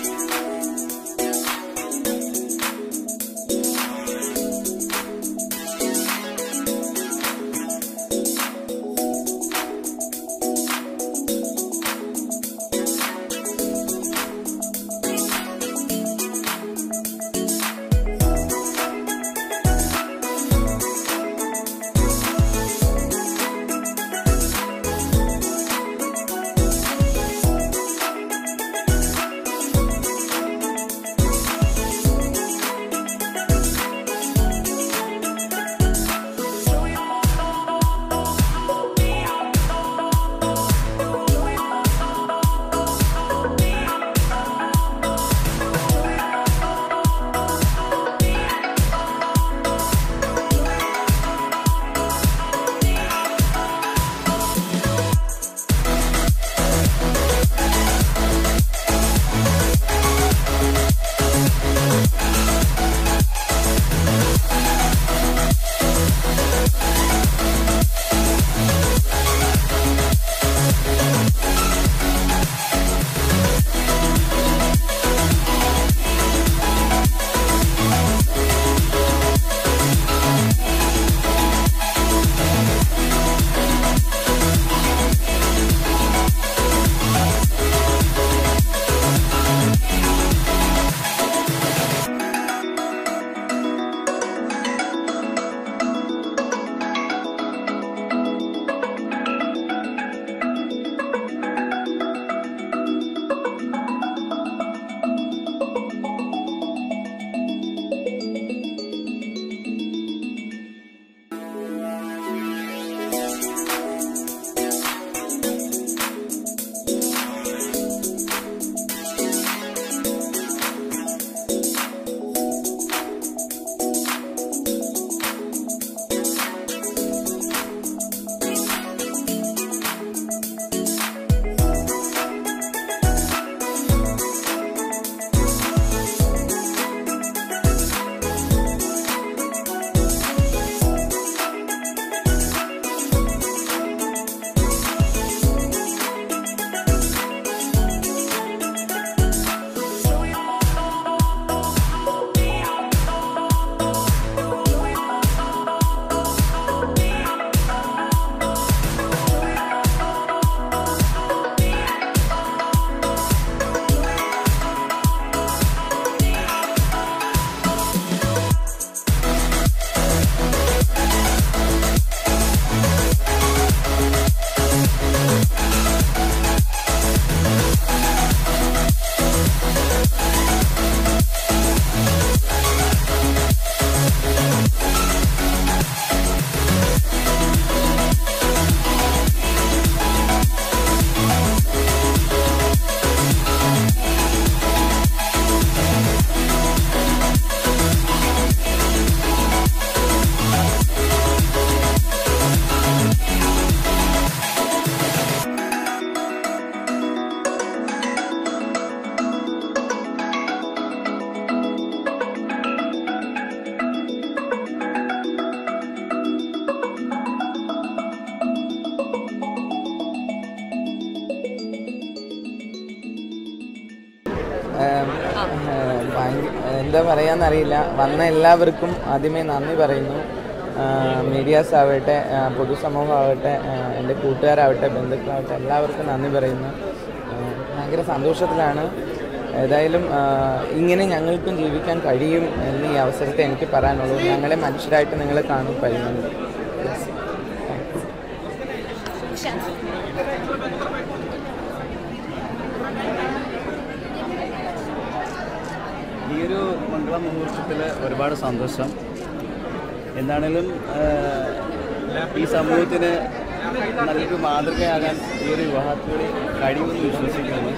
ഏം, ഏം, ഭയങ്ക- എന്താ പറയാന്നറിയില്ല വന്ന എല്ലാവർക്കും ആദ്യമേ നന്ദി പറയുന്നു മീഡിയാസ് ആവട്ടെ ആ, പൊതുസമൂഹം ആവട്ടെ ആ, എൻ്റെ കൂട്ടുകാരാവട്ടെ ബന്ധുക്കളാവട്ടെ എല്ലാവർക്കും നന്ദി പറയുന്നു ആ, ഭയങ്കര സന്തോഷത്തിലാണ് ഏതായാലും ആ, ഇങ്ങനെ ഞങ്ങൾക്കും ജീവിക്കാൻ കഴിയും എന്ന് ഈ അവസരത്തെ എനിക്ക് പറയാനുള്ളൂ ഞങ്ങളെ മനുഷ്യരായിട്ട് നിങ്ങൾ കാണും കഴിയുന്നുണ്ട് ഈ ഒരു മംഗള മുഹൂർത്തത്തിൽ ഒരുപാട് സന്തോഷം എന്താണേലും ആഹ്, ഈ സമൂഹത്തിന് നല്ലൊരു മാതൃകയാകാൻ ഈ ഒരു വിവാഹത്തോടെ കഴിയുമെന്ന് വിശ്വസിക്കുന്നു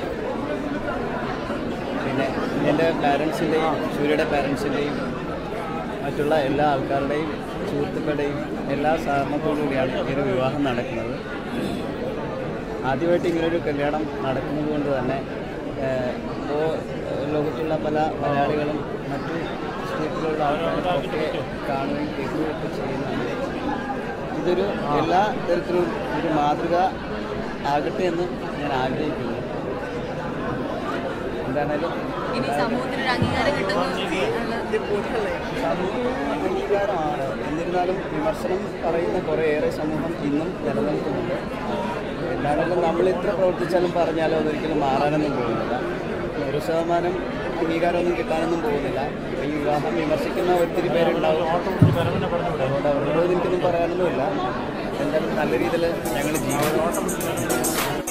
പിന്നെ എൻ്റെ പാരൻസിൻ്റെയും സൂര്യയുടെ പാരൻസിൻ്റെയും മറ്റുള്ള എല്ലാ ആൾക്കാരുടെയും സുഹൃത്തുക്കളുടെയും എല്ലാ സഹകരണത്തോടുകൂടിയാണ് ഈ ഒരു വിവാഹം നടക്കുന്നത് ആദ്യമായിട്ട് ഇങ്ങനൊരു കല്യാണം നടക്കുന്നത് കൊണ്ട് തന്നെ ഇപ്പോൾ ലോകത്തുള്ള പല മലയാളികളും മറ്റു സ്റ്റേറ്റിലുള്ള ആൾക്കാരും ഒക്കെ കാണുകയും കേൾക്കുകയും ഒക്കെ ചെയ്യുന്നുണ്ട് ഇതൊരു എല്ലാ തരത്തിലും ഒരു മാതൃക ആകട്ടെ എന്ന് ഞാൻ ആഗ്രഹിക്കുന്നു എന്താണേലും ഇനി സമൂഹത്തിന് ഒരു അംഗീകാരം കിട്ടുന്നു സമൂഹ അംഗീകാരമാണ് എന്നിരുന്നാലും വിമർശനം പറയുന്ന കുറേയേറെ സമൂഹം ഇന്നും നിലനിൽക്കുന്നുണ്ട് എന്താണെങ്കിലും നമ്മൾ ഇത്ര പ്രവർത്തിച്ചാലും പറഞ്ഞാലും അതൊരിക്കലും മാറാനൊന്നും പോകുന്നില്ല നൂറ് ശതമാനം അംഗീകാരമൊന്നും കിട്ടാനൊന്നും പോകുന്നില്ല ഈ വിവാഹം വിമർശിക്കുന്ന ഒത്തിരി പേരുണ്ടാവും അതുകൊണ്ട് അവരോട് എനിക്കൊന്നും പറയാനൊന്നുമില്ല എന്തായാലും നല്ല രീതിയിൽ ഞങ്ങൾ ജീവിക്കും